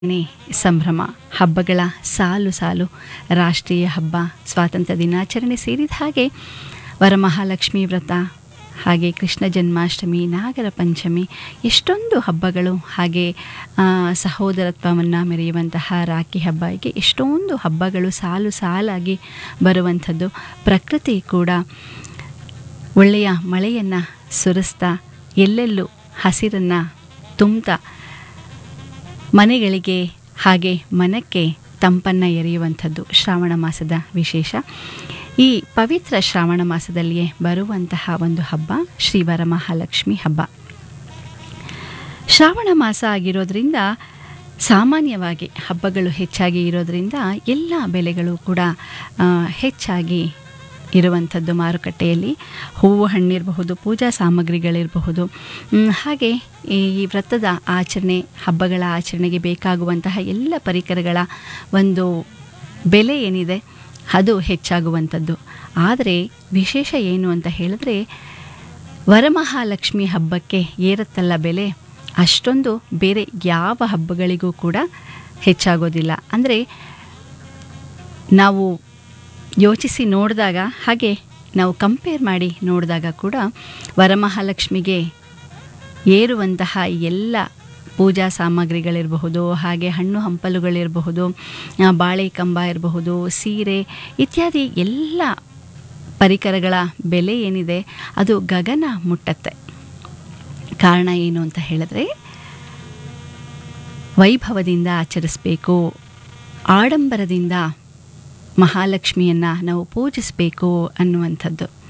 ನೇ ಸಂಭ್ರಮ ಹಬ್ಬಗಳ ಸಾಲು ಸಾಲು ರಾಷ್ಟ್ರೀಯ ಹಬ್ಬ ಸ್ವಾತಂತ್ರ್ಯ ದಿನಾಚರಣೆ ಸೇರಿದ ಹಾಗೆ ವರಮಹಾಲಕ್ಷ್ಮಿ ವ್ರತ ಹಾಗೆ ಕೃಷ್ಣ ಜನ್ಮಾಷ್ಟಮಿ ನಾಗರ ಪಂಚಮಿ ಎಷ್ಟೊಂದು ಹಬ್ಬಗಳು ಹಾಗೆ ಆ, ಸಹೋದರತ್ವವನ್ನು ಮೆರೆಯುವಂತಹ ರಾಖಿ ಹಬ್ಬ ಹೀಗೆ ಎಷ್ಟೊಂದು ಹಬ್ಬಗಳು ಸಾಲು ಸಾಲಾಗಿ ಬರುವಂಥದ್ದು ಪ್ರಕೃತಿ ಕೂಡ ಒಳ್ಳೆಯ ಮಳೆಯನ್ನು ಸುರಿಸ್ತಾ ಎಲ್ಲೆಲ್ಲೂ ಹಸಿರನ್ನು ತುಂಬ್ತಾ ಮನೆಗಳಿಗೆ ಹಾಗೆ ಮನಕ್ಕೆ ತಂಪನ್ನು ಎರೆಯುವಂಥದ್ದು ಶ್ರಾವಣ ಮಾಸದ ವಿಶೇಷ ಈ ಪವಿತ್ರ ಶ್ರಾವಣ ಮಾಸದಲ್ಲಿಯೇ ಬರುವಂತಹ ಒಂದು ಹಬ್ಬ ಶ್ರೀ ವರಮಹಾಲಕ್ಷ್ಮಿ ಹಬ್ಬ ಶ್ರಾವಣ ಮಾಸ ಆಗಿರೋದ್ರಿಂದ ಸಾಮಾನ್ಯವಾಗಿ ಹಬ್ಬಗಳು ಹೆಚ್ಚಾಗಿ ಇರೋದ್ರಿಂದ ಎಲ್ಲ ಬೆಲೆಗಳು ಕೂಡ ಆ, ಹೆಚ್ಚಾಗಿ ಇರುವಂಥದ್ದು ಮಾರುಕಟ್ಟೆಯಲ್ಲಿ ಹೂವು ಹಣ್ಣಿರಬಹುದು ಪೂಜಾ ಸಾಮಗ್ರಿಗಳಿರಬಹುದು ಮ್, ಹಾಗೆ ಈ ವ್ರತದ ಆಚರಣೆ ಹಬ್ಬಗಳ ಆಚರಣೆಗೆ ಬೇಕಾಗುವಂತಹ ಎಲ್ಲ ಪರಿಕರಗಳ ಒಂದು ಬೆಲೆ ಏನಿದೆ ಅದು ಹೆಚ್ಚಾಗುವಂಥದ್ದು ಆದರೆ ವಿಶೇಷ ಏನು ಅಂತ ಹೇಳಿದ್ರೆ ವರಮಹಾಲಕ್ಷ್ಮಿ ಹಬ್ಬಕ್ಕೆ ಏರತ್ತಲ್ಲ ಬೆಲೆ ಅಷ್ಟೊಂದು ಬೇರೆ ಯಾವ ಹಬ್ಬಗಳಿಗೂ ಕೂಡ ಹೆಚ್ಚಾಗೋದಿಲ್ಲ ಅಂದರೆ ನಾವು ಯೋಚಿಸಿ ನೋಡಿದಾಗ ಹಾಗೆ ನಾವು ಕಂಪೇರ್ ಮಾಡಿ ನೋಡಿದಾಗ ಕೂಡ ವರಮಹಾಲಕ್ಷ್ಮಿಗೆ ಏರುವಂತಹ ಎಲ್ಲ ಪೂಜಾ ಸಾಮಗ್ರಿಗಳಿರಬಹುದು ಹಾಗೆ ಹಣ್ಣು ಹಂಪಲುಗಳಿರಬಹುದು ಆ, ಬಾಳೆ ಕಂಬ ಇರಬಹುದು ಸೀರೆ ಇತ್ಯಾದಿ ಎಲ್ಲ ಪರಿಕರಗಳ ಬೆಲೆ ಏನಿದೆ ಅದು ಗಗನ ಮುಟ್ಟತ್ತೆ ಕಾರಣ ಏನು ಅಂತ ಹೇಳಿದ್ರೆ ವೈಭವದಿಂದ ಆಚರಿಸಬೇಕು ಆಡಂಬರದಿಂದ ಮಹಾಲಕ್ಷ್ಮಿಯನ್ನು ನಾವು ಪೂಜಿಸಬೇಕು ಅನ್ನುವಂಥದ್ದು